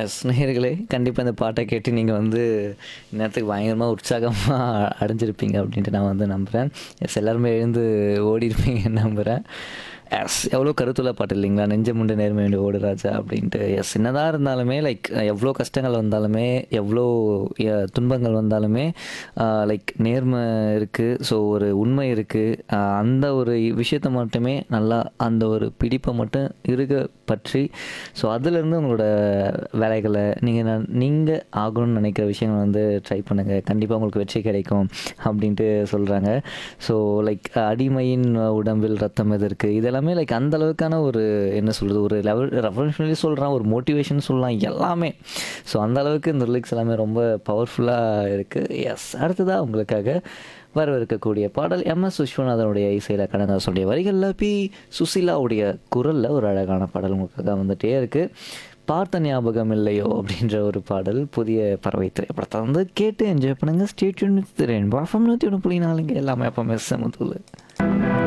S நேயர்களே கண்டிப்பாக இந்த பாட்டை கேட்டு நீங்கள் வந்து இந்நேரத்துக்கு பயங்கரமாக உற்சாகமாக அடைஞ்சிருப்பீங்க அப்படின்ட்டு நான் வந்து நம்புகிறேன் எஸ் எல்லாருமே எழுந்து ஓடி இருப்பீங்கன்னு நம்புகிறேன் எஸ் எவ்வளோ கருத்துள்ள பாட்டு இல்லைங்களா நெஞ்ச முண்டு நேர்மை வேண்டி ஓடு ராஜா அப்படின்ட்டு எஸ் என்னதான் இருந்தாலுமே லைக் எவ்வளோ கஷ்டங்கள் வந்தாலுமே எவ்வளோ அஹ், துன்பங்கள் வந்தாலுமே லைக் நேர்மை இருக்குது ஸோ ஒரு உண்மை இருக்குது அந்த ஒரு விஷயத்தை மட்டுமே நல்லா அந்த ஒரு பிடிப்பை மட்டும் இருக்க பற்றி ஸோ அதுலேருந்து உங்களோட வேலைகளை நீங்கள் நீங்கள் ஆகணும்னு நினைக்கிற விஷயங்கள் வந்து ட்ரை பண்ணுங்கள் கண்டிப்பாக உங்களுக்கு வெற்றி கிடைக்கும் அப்படின்ட்டு சொல்கிறாங்க ஸோ லைக் அடிமையின் உடம்பில் ரத்தம் எதற்கு இதெல்லாமே லைக் அந்த அளவுக்கான ஒரு என்ன சொல்கிறது ஒரு லெவல் ரெவல்யூஷனரி சொல்கிறான் ஒரு மோட்டிவேஷன் சொல்லலாம் எல்லாமே ஸோ அந்த அளவுக்கு இந்த லிரிக்ஸ் எல்லாமே ரொம்ப பவர்ஃபுல்லாக இருக்குது எஸ் அடுத்ததாக உங்களுக்காக வரவிருக்கக்கூடிய பாடல் எம் எஸ் விஸ்வநாதனுடைய இசையில் கனகாசுடைய வரிகளில் பி சுசீலாவுடைய குரலில் ஒரு அழகான பாடல் உங்களுக்காக வந்துட்டே இருக்குது பார்த்த ஞாபகம் இல்லையோ அப்படின்ற ஒரு பாடல் புதிய பறவை திரைப்படத்தை வந்து கேட்டு என்ஜாய் பண்ணுங்கள் ஸ்டேட்யூன் திறன் பாஃபம் நூற்றி ஒன்று புள்ளி நாலுங்க எல்லாமே அப்போ மெஸ் முத்துல